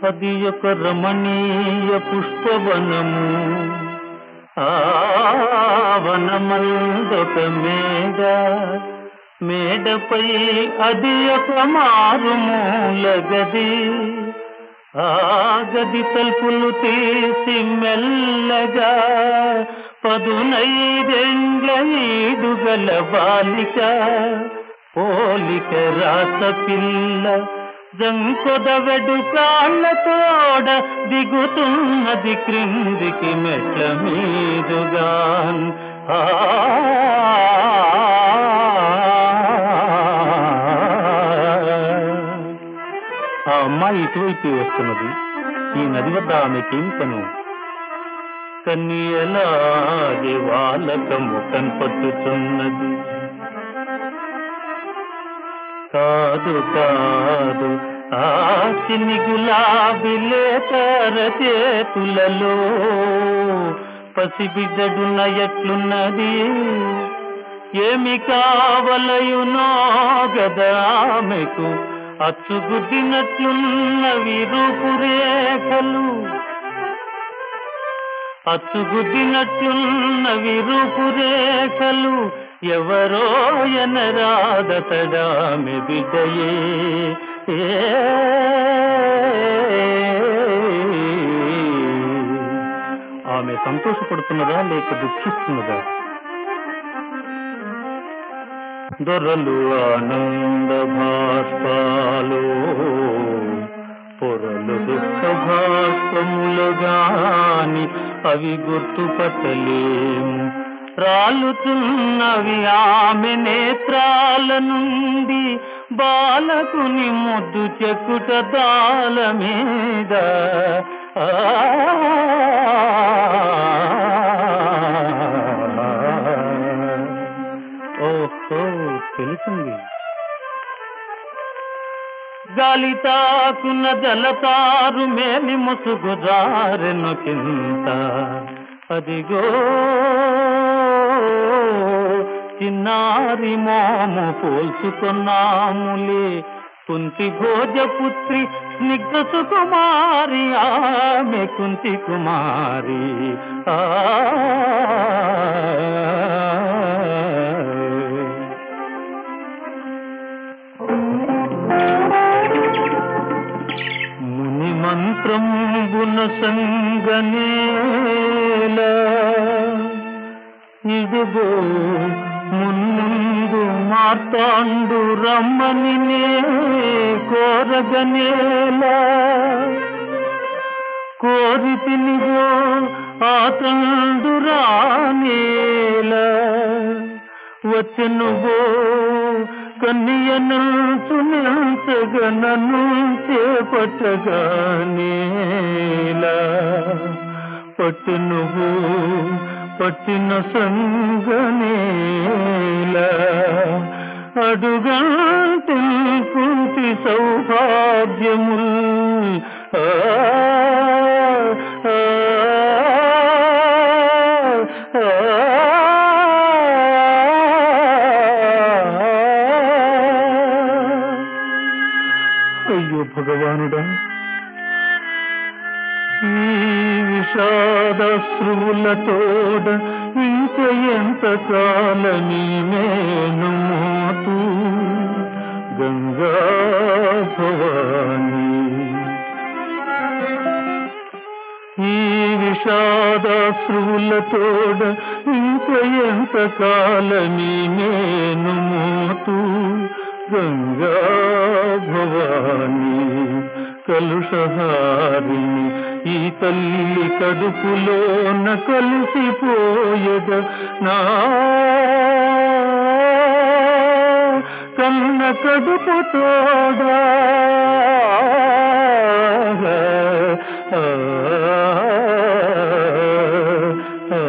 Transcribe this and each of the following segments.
అది ఒక రమణీయ పుష్పవనము ఆ వనమందొక మేడ మేడపై అది ఒక మారుమూల గది ఆ గది తలుపులు తీసి మెల్లగా పదునైదెండ్ల ఈడుగల బాలిక పోలిక రాస పిల్ల జంకొద వెడు కాళ్ళతోడ దిగుతున్నది క్రిందికి మెట్ల మీదుగాన్ ఆ ఆ అమ్మాయి ఇటువైపు వస్తున్నది ఈ నది వద్ద ఆమెకేం పను కన్యలాగే వాళ్ళకము కనపట్టుచున్నది కాదు కాదు ఆ చిన్ని గులాబీ లేతర చేతులలో పసిబిడ్డడున్న ఎట్లున్నది ఏమి కావలయునో గదామెకు అచ్చుగుద్దినట్లున్నవి రూపురేఖలు అచ్చుగుద్దినట్లున్నవి రూపురేఖలు ఎవరో ఎనరాదతడామె బిడ్డయే ఏ. ఆమె సంతోషపడుతున్నదా లేక దుఃఖిస్తున్నదా దొరలు ఆనంద భాష్పాలు పొరలు దుఃఖ భాష్పములుగాని అవి గుర్తుపట్టలేము రాలుతున్నవి ఆమె నేత్రాల నుండి బాలకుని ముద్దు చెక్కుట దాల మీద ఆ ఓహో తెలిసింది గాలి తాకున్న జలతారు మేలి ముసుగు జారెను కింత అదిగో చిన్నారి మోము పోల్చుకున్నాములే కుంతి భోజపుత్రి స్నిగ్ధ సుకుమారి ఆమె కుంతి కుమారి ఆ ముని మంత్రం గుణ సంగనేల ఇదిగో మున్ముందు మార్తాండు రమ్మని నే కోరగనేలా కోరి తినిగో ఆతండు రానేలా వచ్చనుగో కన్యనంచు నిల్చగనను చేపట్టగానేలా పట్టునువు పట్టిన సంగనేలా అడుగంటి కుంటి సౌభాగ్యము ఆ, ఆ, ఆ, అయ్యో భగవానుడా ఈ విషాదశ్రువులతోడ ఇంక ఎంత కాలమీ నేను మోతూ గంగా భవానీ ఈ విషాదశ్రువులతోడ ఇంక ఎంత కాలమీ నేను మోతూ గంగా భవానీ కలుషహారిణి ఈ తల్లి కడుపులోన కలిసిపోయద నా కన్న కడుపు తోడా ఆ, ఆ,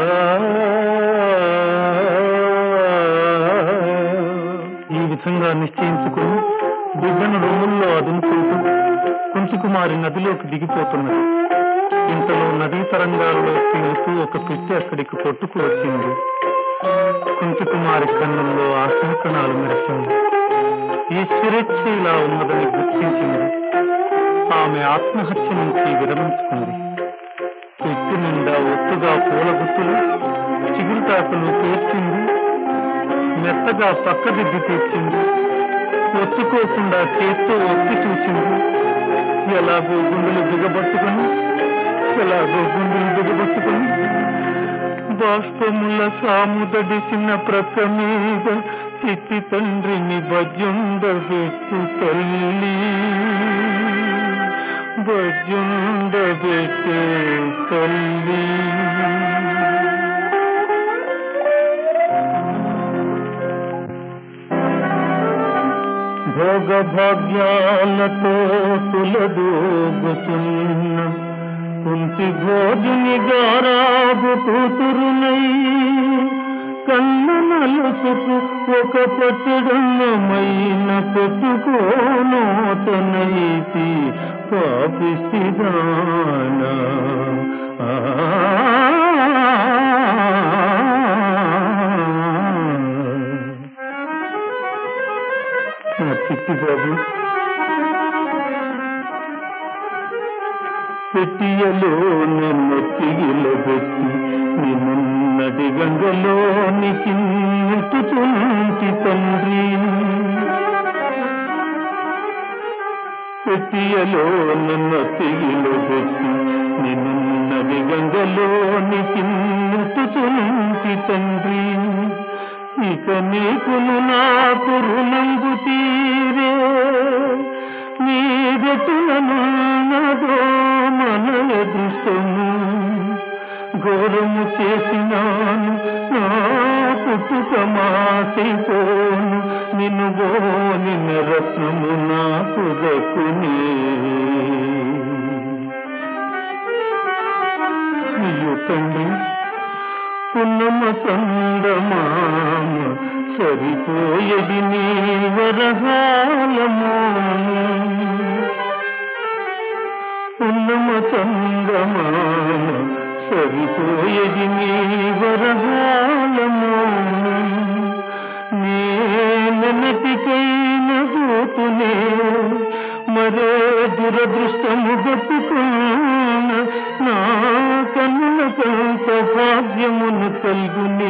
ఈ విధంగా నిశ్చయించుకుని బిడ్డను రొమ్ముల్లో అదుముకుంటూ కుంచుకుమారి నదిలోకి దిగిపోతున్నది ఇంతలో నదీ తరంగాల్లో తేలుతూ ఒక పిచ్చి అక్కడికి కొట్టుకు వచ్చింది కుంచుకుమారి కన్నుల్లో ఆశంకణాలు మెరిసింది ఈశ్వరేచ్ఛ ఇలా ఉన్నదని గుర్తించింది ఆమె ఆత్మహత్య నుంచి విరమించుకుంది చెట్టు నిండా ఒత్తుగా పూల గుత్తులు చిగురుటాకులు పేర్చింది మెత్తగా పక్కదిద్ది తెచ్చింది ఒత్తుకోకుండా చేత్తో ఒత్తి చూసింది ఎలాగో గుండెలు దిగబట్టుకొని ఎలాగో గుండెలు దిగబట్టుకొని బాష్పముల సాముదడిసిన ప్రక్క మీద చిట్టి తండ్రిని భజుండబెట్టు తల్లి భజుండబెట్టే తల్లి భోగ భాగ్యాలతో తులదోగుతున్న కుంటి భోజుని గారాబు కూతురునై కన్న నలుసుకు ఒక పట్టడమైన పెట్టుకోనోతనైతి పాపిసిదానా ఆ చిట్టి బాబు పెట్టియలో నన్ను తిగిలబెట్టి నిన్నటి గంగలోని చింటుచుంటి తండ్రి పెట్టియలో నన్ను తిగిలబెట్టి నిన్నటి గంగలోని చింటుచుంటి తండ్రి ఇక నీకును నాకు రుణంబు తీరే నీగతులనున్నదో మన అదృష్టము ఘోరము చేసినాను నా పుట్టుక మాసిపోను నిన్ను గోనిన రత్నము నాకు దక్కునే అయ్యో తండ్రి పున్నమ చందమామ సరిపోయది నీ వరహాలము పున్నమ చందమామ సరిపోయది నీ వరహాలము నేనటికైన గోతునే మరో దురదృష్టము గట్టుకున్న నా కన్నుల కొంత భాగ్యమును కల్గునే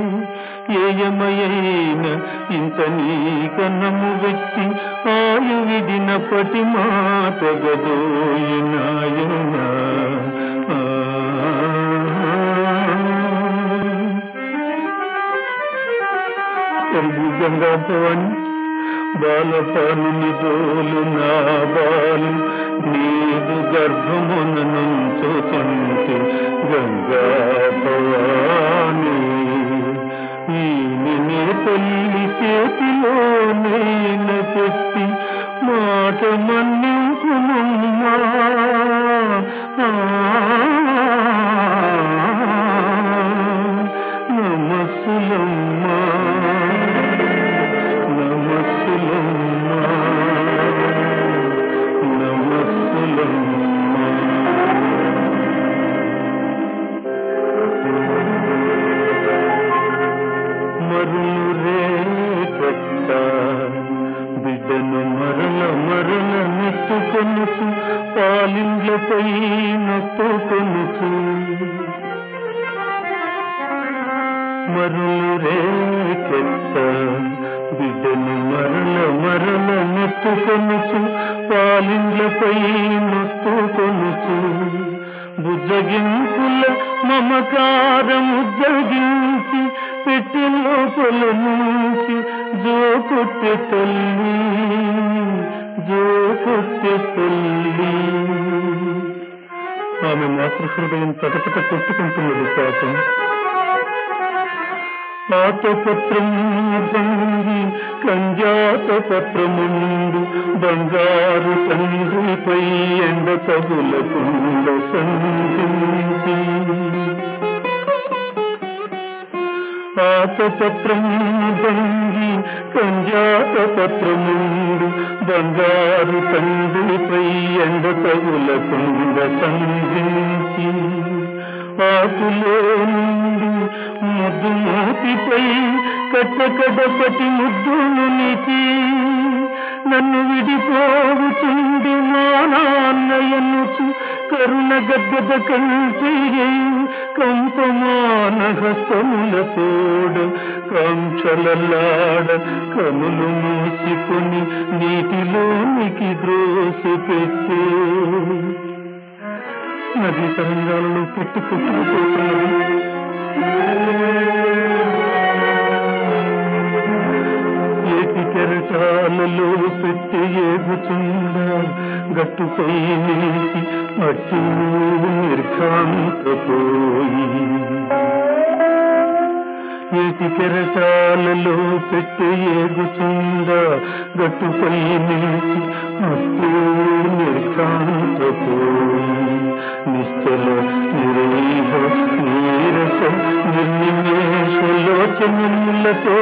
ఏయమయైన ఇంత నీ కన్నము వ్యక్తి ఆయు విడినప్పటి మాట గదోయినాయన తెలుగు గంగా భవాని బాలపానుని తోలు నా బాలు నీదు గర్భమున నుంచుతుంటే గంగా భవాని ఈయన తల్లి చేతిలో నేను పెట్టి మాట మన్నించునుమ్మా నమస్సులమ్మా నమస్సులమ్మా నమస్సులమ్మా మరులు రే కట్ట బిడ్డను మరల మరల నెట్టుకొనుచు పాలిండ్లపై నొప్పుకొనుచు మరులు రే కట్ట బిడ్డను మరల మరల నెట్టుకొనుచు పాలిండ్లపై నొప్పుకొనుచు బుజ్జగింపుల మమకారముజ్జగించి పెట్టి లోపల నుంచి జో కొట్టె తల్లి జో కొట్టె తల్లి ఆమె మాతృహృదయం తటపట కొట్టుకుంటున్నది పాపం పాతపత్రం బంగి కంజాత పత్రముందు బంగారు తండ్రిపై ఎండ తగులకుండ సంధించి పాతపత్రం బంగి కంజాత పత్రముందు బంగారు తండ్రిపై ఎండ తగులకుండ సంధించి ఆకులో నుండి ముద్దు మూతిపై కట్టకడపటి ముద్దును నిచి నన్ను విడిపోవుచుండి మా నాన్నయనుచు కరుణ గద్దద కంటే కంపమాన హస్తముల తోడ కాంక్షలల్లాడ కనులు మూసుకొని నీటిలోనికి ద్రోసి పెట్టే నదీ తరంగాలలో పెట్టి కొట్టుకుపోతున్నది ఏటి కెరటాలలో పెట్టి ఏగుచుండ గట్టుపై నిలిచి అటు నిర్ఘాంతపోయి ఏటి కెరటాలలో పెట్టి ఏగుచుండ గట్టుపై నిలిచి అటు నిర్ఘాంతపోయి నిశ్చల నిరేహ నీరస నిర్నిమేషలోచనములతో